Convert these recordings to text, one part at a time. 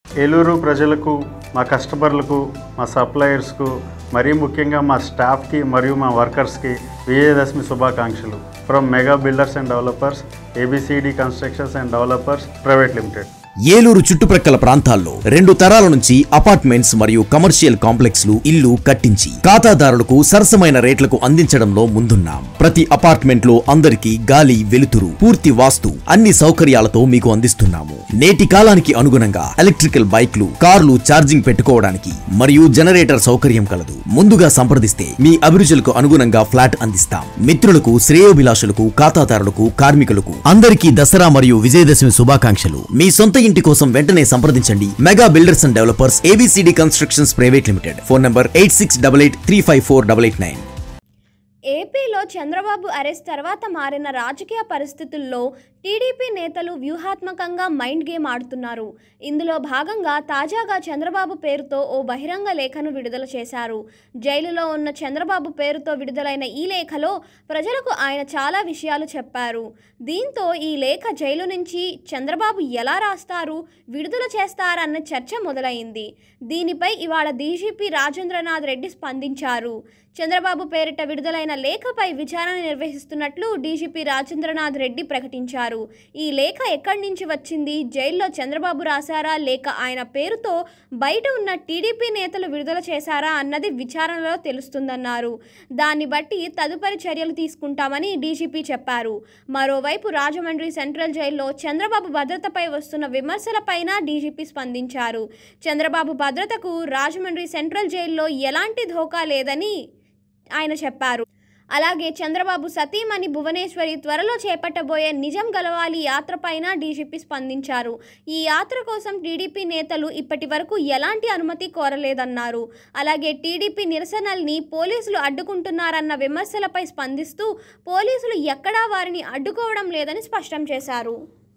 ఏలూరు ప్రజలకు మా కస్టమర్లకు మా సప్లయర్స్కు మరీ ముఖ్యంగా మా స్టాఫ్కి మరియు మా వర్కర్స్కి విజయదశమి శుభాకాంక్షలు from Mega Builders and Developers A B C D Constructions and Developers Private Limited Eluru చుట్టుప్రక్కల ప్రాంతాల్లో రెండు తరాల నుంచి అపార్ట్మెంట్స్ మరియు కమర్షియల్ కాంప్లెక్స్లు ఇల్లు కట్టించి ఖాతాదారులకు సరసమైన రేట్లకు అందించడంలో ముందున్నాం ప్రతి అపార్ట్మెంట్ లో అందరికీ గాలి వెలుతురు పూర్తి వాస్తు అన్ని సౌకర్యాలతో మీకు అందిస్తున్నాము నేటి కాలానికి అనుగుణంగా ఎలక్ట్రికల్ బైక్లు కార్లు ఛార్జింగ్ పెట్టుకోవడానికి మరియు జనరేటర్ సౌకర్యం కలదు ముందుగా సంప్రదిస్తే మీ అభిరుచులకు అనుగుణంగా ఫ్లాట్ అందిస్తాం మిత్రులకు శ్రేయోభిలాషులకు ఖాతాదారులకు కార్మికులకు అందరికీ దసరా మరియు విజయదశమి శుభాకాంక్షలు మీ సొంత ఇంటి కోసం వెంటనే సంప్రదించండి Mega Builders and Developers A B C D Constructions Private Limited phone number eight six double eight three five four double eight nine ఏపీలో చంద్రబాబు అరెస్ట్ తర్వాత మారిన రాజకీయ పరిస్థితుల్లో టీడీపీ నేతలు వ్యూహాత్మకంగా మైండ్ గేమ్ ఆడుతున్నారు ఇందులో భాగంగా తాజాగా చంద్రబాబు పేరుతో ఓ బహిరంగ లేఖను విడుదల చేశారు జైలులో ఉన్న చంద్రబాబు పేరుతో విడుదలైన ఈ లేఖలో ప్రజలకు ఆయన చాలా విషయాలు చెప్పారు దీంతో ఈ లేఖ జైలు నుంచి చంద్రబాబు ఎలా రాస్తారు విడుదల చేస్తారన్న చర్చ మొదలైంది దీనిపై ఇవాళ డీజీపీ రాజేంద్రనాథ్ రెడ్డి స్పందించారు చంద్రబాబు పేరిట విడుదలైన లేఖపై విచారణ నిర్వహిస్తున్నట్లు డీజీపీ రాజేంద్రనాథ్ రెడ్డి ప్రకటించారు ఈ లేఖ ఎక్కడి నుంచి వచ్చింది జైల్లో చంద్రబాబు రాశారా లేక ఆయన పేరుతో బయట ఉన్న టీడీపీ నేతలు విడుదల చేశారా అన్నది విచారణలో తెలుస్తుందన్నారు దాన్ని బట్టి తదుపరి చర్యలు తీసుకుంటామని డీజీపీ చెప్పారు మరోవైపు రాజమండ్రి సెంట్రల్ జైల్లో చంద్రబాబు భద్రతపై వస్తున్న విమర్శలపైన డీజీపీ స్పందించారు చంద్రబాబు భద్రతకు రాజమండ్రి సెంట్రల్ జైల్లో ఎలాంటి ధోకా లేదని ఆయన చెప్పారు అలాగే చంద్రబాబు సతీమణి భువనేశ్వరి త్వరలో చేపట్టబోయే నిజం గలవాలి యాత్రపైన డీజీపీ స్పందించారు ఈ యాత్ర కోసం టీడీపీ నేతలు ఇప్పటి వరకు ఎలాంటి అనుమతి కోరలేదన్నారు అలాగే టీడీపీ నిరసనల్ని పోలీసులు అడ్డుకుంటున్నారన్న విమర్శలపై స్పందిస్తూ పోలీసులు ఎక్కడా వారిని అడ్డుకోవడం లేదని స్పష్టం చేశారు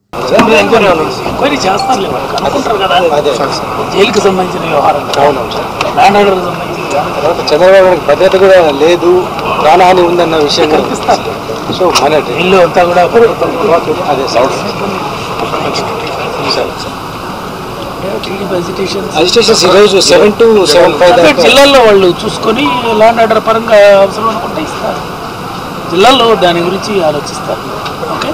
ఎంక్వైరీ చేస్తారులే వాళ్ళు కనుక్కుంటారు కదా జైలుకి సంబంధించిన వ్యవహారం ల్యాండ్ ఆర్డర్ సంబంధించిన వ్యవహారం. తర్వాత చంద్రబాబు నాయుడు భద్రత కూడా లేదు ప్రాణహాని ఉందన్న విషయం కూడా కల్పిస్తారు సో మన ఇల్లు అంతా కూడా అదే సౌండ్ టీడీపీ అజిటేషన్ అజిటేషన్స్ ఈరోజు సెవెన్ టు సెవెన్ ఫైవ్ దాకా జిల్లాల్లో వాళ్ళు చూసుకొని ల్యాండ్ ఆర్డర్ పరంగా అవసరం అనుకుంటే ఇస్తారు జిల్లాల్లో దాని గురించి ఆలోచిస్తారు ఓకే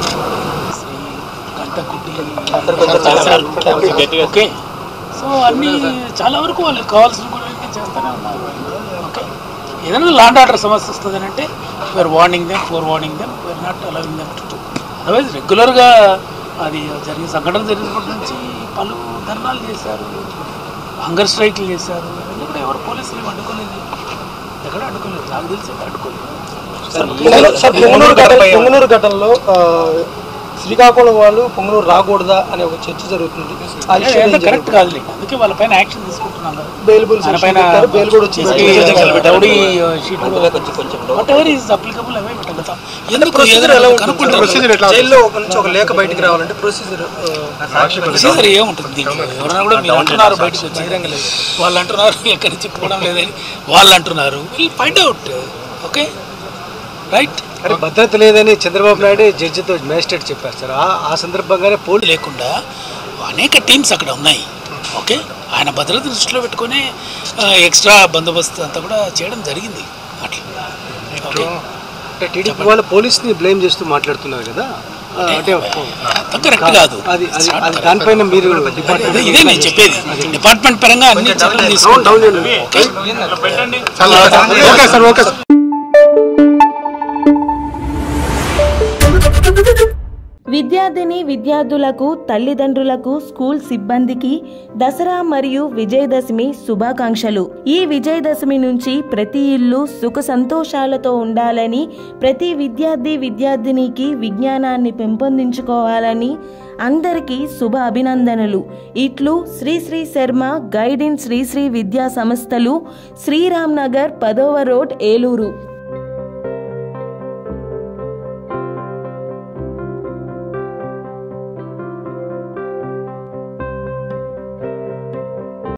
గంట ఓకే సో అన్ని చాలా వరకు వాళ్ళకి కావాల్సిన కూడా అన్ని చేస్తూనే ఉన్నారు ఓకే ఏదైనా ల్యాండ్ ఆర్డర్ సమస్య వస్తుంది అంటే we're warning them for warning them we're not allowing them to do otherwise రెగ్యులర్గా అది జరిగిన సంఘటన జరిగినప్పటి నుంచి పలు ధర్నాలు చేశారు హంగర్ స్ట్రైక్లు చేశారు ఇవన్నీ కూడా ఎవరు పోలీసులు ఏమి అడ్డుకోలేదు ఎక్కడ అడ్డుకోలేదు నాకు తెలిసి ఎక్కడ అడ్డుకోలేదు సార్ పొంగనూరు ఘటన పొంగనూరు ఘటనలో ఆ, శ్రీకాకుళం వాళ్ళు పొంగనూరు రాకూడదా అనే ఒక చర్చ జరుగుతుంది ఆ ఇష్యూ ఏం కరెక్ట్ జరిగింది? కాదులే అందుకే వాళ్ళ పైన యాక్షన్ తీసుకుంటున్నాను బెయిల్ బుల్ ఆయన సెక్షన్ పైన పెట్టారు, బెయిల్ కూడా వచ్చింది rowdy sheet whatever is applicable అవే పెట్టగలుగుతాం ఎందుకు ప్రొసీజర్ ఎలా ఉంటుంది? కనుక్కుంటాం ప్రొసీజర్ ఎట్లా జైల్లో ఒక నుంచి ఒక లేఖ బయటికి రావాలంటే ప్రొసీజర్ ప్రొసీజర్ ఏముంటుంది దీంట్లో ఎవరైనా కూడా మీరు అంటున్నారు బయటకు వచ్చి వాళ్ళు అంటున్నారు ఎక్కడి నుంచి పోవడం లేదని వాళ్ళు అంటున్నారు will find out okay right కానీ భద్రత లేదని చంద్రబాబు నాయుడు జడ్జితో మేజిస్ట్రేట్ చెప్పారు సార్ ఆ- ఆ సందర్భంగానే పోలీసు లేకుండా అనేక టీమ్స్ అక్కడ ఉన్నాయి ఓకే ఆయన భద్రత దృష్టిలో పెట్టుకొని ఎక్స్ట్రా బందోబస్తు అంతా కూడా చేయడం జరిగింది అట్లా ఓకే అంటే టీడీపీ వాళ్ళు పోలీస్ని బ్లేమ్ చేస్తూ మాట్లాడుతున్నారు కదా ఆ, అంటే అంత కరెక్ట్ కాదు అది అది అది దానిపైన మీరు అదే ఇదే నేను చెప్పేది డిపార్ట్మెంట్ పరంగా అన్ని చర్యలు తీసుకుంటాం okay? Okay sir okay sir విద్యార్థిని విద్యార్థులకు తల్లిదండ్రులకు స్కూల్ సిబ్బందికి దసరా మరియు విజయదశమి శుభాకాంక్షలు ఈ విజయదశమి నుంచి ప్రతి ఇల్లు సుఖ సంతోషాలతో ఉండాలని ప్రతి విద్యార్థి విద్యార్థినికి విజ్ఞానాన్ని పెంపొందించుకోవాలని అందరికీ శుభ అభినందనలు ఇట్లు శ్రీ శ్రీ శర్మ గైడ్ ఇన్ శ్రీ శ్రీ విద్యా సంస్థలు శ్రీరామ్ నగర్ పదవ రోడ్ ఏలూరు